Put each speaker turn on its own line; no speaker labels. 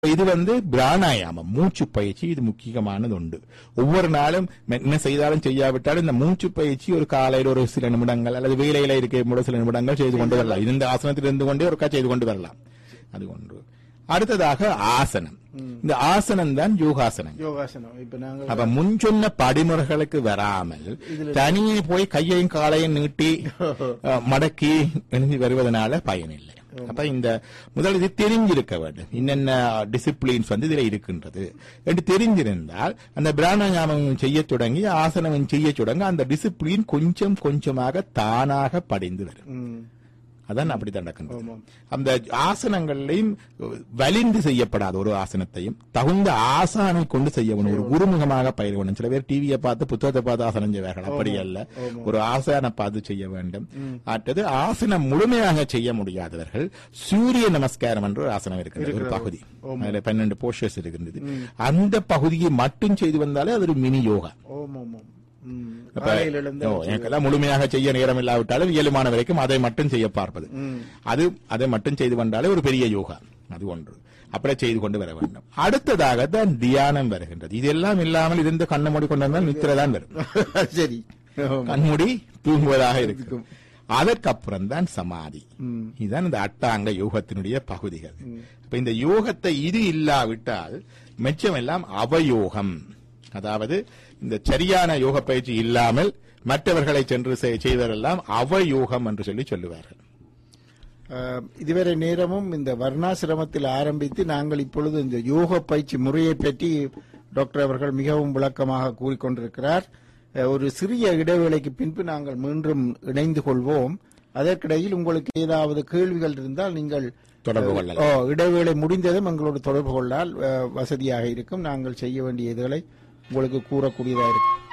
இது வந்து பிராணாயாமம் மூச்சு பயிற்சி இது முக்கியமானது உண்டு ஒவ்வொரு நாளும் என்ன செய்தாலும் செய்யாவிட்டாலும் இந்த மூச்சு பயிற்சி ஒரு காலையில் ஒரு சில நிமிடங்கள் அல்லது வேலையில இருக்கும் போது சில நிமிடங்கள் செய்து கொண்டு வரலாம் இது இந்த ஆசனத்தில் இருந்து கொண்டே ஒருக்கா செய்து கொண்டு வரலாம் அது ஒன்று அடுத்ததாக ஆசனம் இந்த ஆசனம் தான் யோகாசனம்
யோகாசனம் இப்ப நாங்கள்
அப்ப முன் சொன்ன படிமுறைகளுக்கு வராமல் தனியே போய் கையையும் காலையும் நீட்டி அஹ், மடக்கி எழுந்து வருவதனால பயனில்லை அப்ப இந்த முதல் இது தெரிஞ்சிருக்க வேண்டும் என்னென்ன டிசிப்ளின்ஸ் வந்து இதுல இருக்கின்றது என்று தெரிஞ்சிருந்தால் அந்த பிராணாயாமம் செய்ய தொடங்கி ஆசனம் செய்ய தொடங்க அந்த டிசிப்ளின் கொஞ்சம் கொஞ்சமாக தானாக படிந்து வரும்
ம்,
அதான் அப்படி நடக்கின்றது
ஆமாம்.
அந்த ஆசனங்களையும் வலிந்து செய்யப்படாத ஒரு ஆசனத்தையும் தகுந்த ஆசானை கொண்டு செய்யணும் ஒரு குருமுகமாக பயிரணும் சில பேர் டிவியை பார்த்து புத்தகத்தை பார்த்து ஆசனம் செய்வார்கள் அப்படி அல்ல ஒரு ஆசானை பார்த்து செய்ய வேண்டும் அடுத்தது ஆசனம் முழுமையாக செய்ய முடியாதவர்கள் சூரிய நமஸ்காரம் என்ற ஒரு ஆசனம் இருக்கின்றது ஒரு பகுதி அதுல பன்னெண்டு போஸ்டர்ஸ் இருக்கின்றது அந்த பகுதியை மட்டும் செய்து வந்தாலே அது ஒரு மினி யோகா
ஓம் ஓம் ஓம் ம்,
அப்ப,
காலையில எழுந்து
ஓ, எனக்கெல்லாம் முழுமையாக செய்ய நேரம் இல்லாவிட்டாலும் இயலுமான வரைக்கும் அதை மட்டும் செய்ய பார்ப்பது அது அதை மட்டும் செய்து வந்தாலே ஒரு பெரிய யோகா அது ஒன்று அப்படியே செய்து கொண்டு வர வேண்டும் அடுத்ததாக தான் தியானம் வருகின்றது இதெல்லாம் இல்லாமல் இருந்து கண்ணை மூடி கொண்டு வந்தால் நித்திரை தான் வரும்
சரி ஆமாம்.
கண்மூடி தூங்குவதாக இருக்கும் அதற்கப்புறம் தான் சமாதி இதுதான் இந்த அட்டாங்க யோகத்தினுடைய பகுதிகள் இப்ப இந்த யோகத்தை இது இல்லாவிட்டால் மிச்சம் எல்லாம் அவயோகம் அதாவது இந்த சரியான யோக பயிற்சி இல்லாமல் மற்றவர்களை சென்று செய்- செய்வதெல்லாம் அவயோகம் என்று சொல்லி சொல்லுவார்கள்
அஹ், இதுவரை நேரமும் இந்த வர்ணாசிரமத்தில் ஆரம்பித்து நாங்கள் இப்பொழுது இந்த யோக பயிற்சி முறையை பற்றி டாக்டர் அவர்கள் மிகவும் விளக்கமாக கூறிக்கொண்டிருக்கிறார் அஹ், ஒரு சிறிய இடைவேளைக்கு பின்பு நாங்கள் மீண்டும் இணைந்து கொள்வோம் அதற்கிடையில் உங்களுக்கு ஏதாவது கேள்விகள் இருந்தால் நீங்கள்
தொடர்பு கொள்ளலாம்
ஓ, இடைவேளை முடிந்ததும் எங்களோடு தொடர்பு கொண்டால் அஹ், வசதியாக இருக்கும் நாங்கள் செய்ய வேண்டிய இதுகளை உங்களுக்கு கூறக்கூடியதாக இருக்கும்